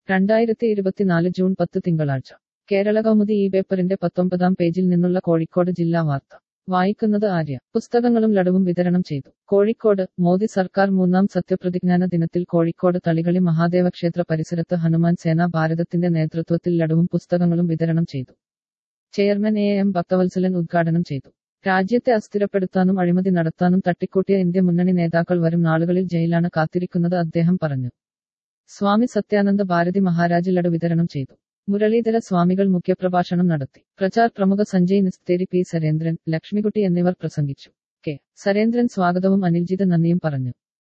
രണ്ടായിരത്തി ഇരുപത്തിനാല് ജൂൺ പത്ത് തിങ്കളാഴ്ച കേരള കൗമുദി ഈ പേപ്പറിന്റെ പത്തൊമ്പതാം പേജിൽ നിന്നുള്ള കോഴിക്കോട് ജില്ലാ വാർത്ത വായിക്കുന്നത് ആര്യ പുസ്തകങ്ങളും ലഡുവും വിതരണം ചെയ്തു കോഴിക്കോട് മോദി സർക്കാർ മൂന്നാം സത്യപ്രതിജ്ഞാന ദിനത്തിൽ കോഴിക്കോട് തളികളി മഹാദേവ ക്ഷേത്ര പരിസരത്ത് ഹനുമാൻ സേന ഭാരതത്തിന്റെ നേതൃത്വത്തിൽ ലഡുവും പുസ്തകങ്ങളും വിതരണം ചെയ്തു ചെയർമാൻ എ എം ഭക്തവത്സലൻ ഉദ്ഘാടനം ചെയ്തു രാജ്യത്തെ അസ്ഥിരപ്പെടുത്താനും അഴിമതി നടത്താനും തട്ടിക്കൂട്ടിയ ഇന്ത്യ മുന്നണി നേതാക്കൾ വരും നാളുകളിൽ ജയിലാണ് കാത്തിരിക്കുന്നത് അദ്ദേഹം പറഞ്ഞു സ്വാമി സത്യാനന്ദ ഭാരതി മഹാരാജ് ലഡു വിതരണം ചെയ്തു മുരളീധര സ്വാമികൾ മുഖ്യപ്രഭാഷണം നടത്തി പ്രചാർ പ്രമുഖ സഞ്ജയ് നിസ്തേരി പി സരേന്ദ്രൻ ലക്ഷ്മികുട്ടി എന്നിവർ പ്രസംഗിച്ചു കെ സരേന്ദ്രൻ സ്വാഗതവും അനിൽജിത് നന്ദിയും പറഞ്ഞു